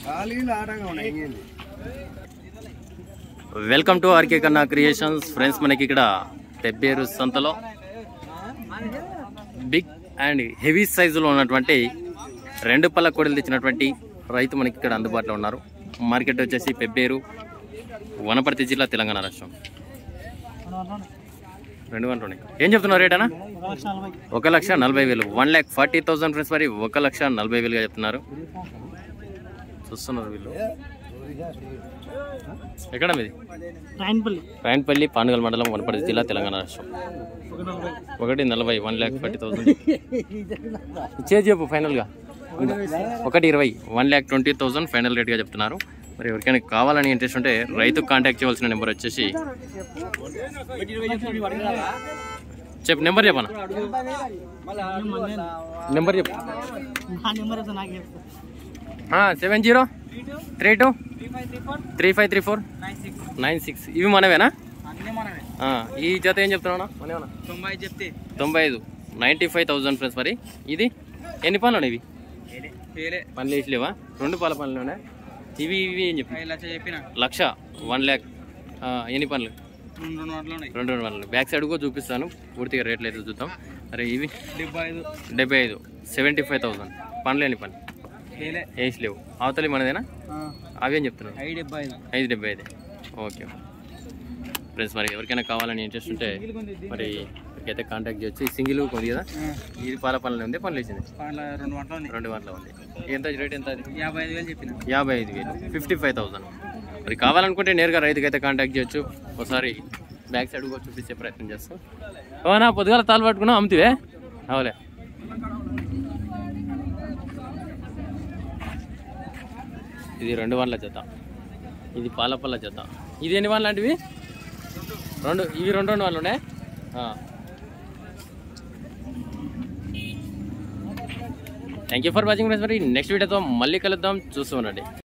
ఖాళీలు ఆటంగా ఉన్నాయి ఇంకేంది welcome to RK Kanna creations friends మనకి ఇక్కడ పెబ్బేరు సంతలో బిగ్ అండ్ హెవీ సైజులో ఉన్నటువంటి రెండు పళ్ళ కోడలు తెచ్చినటువంటి రైతు మనకి ఇక్కడ అందుబాటులో ఉన్నారు మార్కెట్ వచ్చేసి పెబ్బేరు వనపర్తి జిల్లా తెలంగాణ రాష్ట్రం రెండు గంటలు ఉన్నాయి ఏం చెప్తున్నారు రేట్ అన్న ఒక లక్ష నలభై వేలు one lakh forty thousand friends మరి ఒక లక్ష నలభై వేలుగా చెప్తున్నారు చూస్తున్నారు వీళ్ళు ఎక్కడ మీది రాయనపల్లి రాయనపల్లి పానుగల్ మండలం వనపర్తి జిల్లా తెలంగాణ రాష్ట్రం ఒకటి నలభై వన్ ల్యాక్ ఫార్టీ థౌసండ్ ఇచ్చే చెప్పు ఫైనల్గా ఒకటి ఇరవై one lakh twenty thousand final రేట్గా చెప్తున్నారు మరి ఎవరికైనా కావాలని ఇంట్రెస్ట్ ఉంటే రైతుకు కాంటాక్ట్ చేయవలసిన నెంబర్ వచ్చేసి చెప్పు నెంబర్ చెప్పనా నెంబర్ చెప్పు నా నెంబర్ అయితే నాకు చెప్తా seven zero three two three five three four nine six ఇవి మనవేనా అన్నీ మనమే ఆ, ఈ జత ఏం చెప్తున్నావునా మనమేనా తొంభై చెప్తే తొంభై ఐదు నైంటీ ఫైవ్ థౌసండ్ ఫ్రెండ్స్ మరి ఇది ఎన్ని పనులు ఇవి వేలే పనులు వేసి లేవా రెండు పాల పనులు ఇవి ఇవి ఏం చెప్పి ఐదు లక్షలు చెప్పిన లక్ష వన్ ల్యాక్ ఎన్ని పనులు రెండు రెండు వందలు ఉన్నాయి రెండు రెండు పనులు బ్యాక్ సైడ్ కూడా చూపిస్తాను పూర్తిగా రేట్లు అయితే చూద్దాం అరే ఇవి డెబ్బై ఐదు డెబ్బై ఐదు సెవెంటీ ఫైవ్ థౌసండ్ పనులు ఎన్ని పనులు వేలే వేసి లేవు అవతలి మనదేనా అవి ఏం చెప్తున్నాను ఐదు డెబ్బై ఐదు ఐదు డెబ్బై ఐదు ఓకే ఫ్రెండ్స్ మరి ఎవరికైనా కావాలని ఇంట్రెస్ట్ ఉంటే మరి అయితే కాంటాక్ట్ చేయొచ్చు ఈ సింగిల్ ఉంది కదా ఇది పాల పనులు ఉంది పనులు వేసింది పనుల రెండు వంటలు ఉన్నాయి రెండు గంటల ఉంది ఎంత రేట్ ఎంత అది యాభై ఐదు వేలు చెప్పిన యాభై ఐదు వేలు ఫిఫ్టీ ఫైవ్ థౌసండ్ మరి కావాలనుకుంటే నేరుగా రైతుకి అయితే కాంటాక్ట్ చేయొచ్చు ఒకసారి బ్యాక్ సైడ్ కూడా చూపించే ప్రయత్నం చేస్తాం అవునా పొద్దుగాల తాలు పట్టుకున్నావు అమ్ముతివే అవలే ఇది రెండు వాళ్ళ జత ఇది పాల పళ్ళ జత ఇది ఎన్ని వాళ్ళ లాంటివి రెండు ఇవి రెండు రెండు వాళ్ళు ఉన్నాయి థ్యాంక్ యూ ఫర్ వాచింగ్ మరి నెక్స్ట్ వీడియోతో మళ్ళీ కలుద్దాం చూస్తూ ఉండండి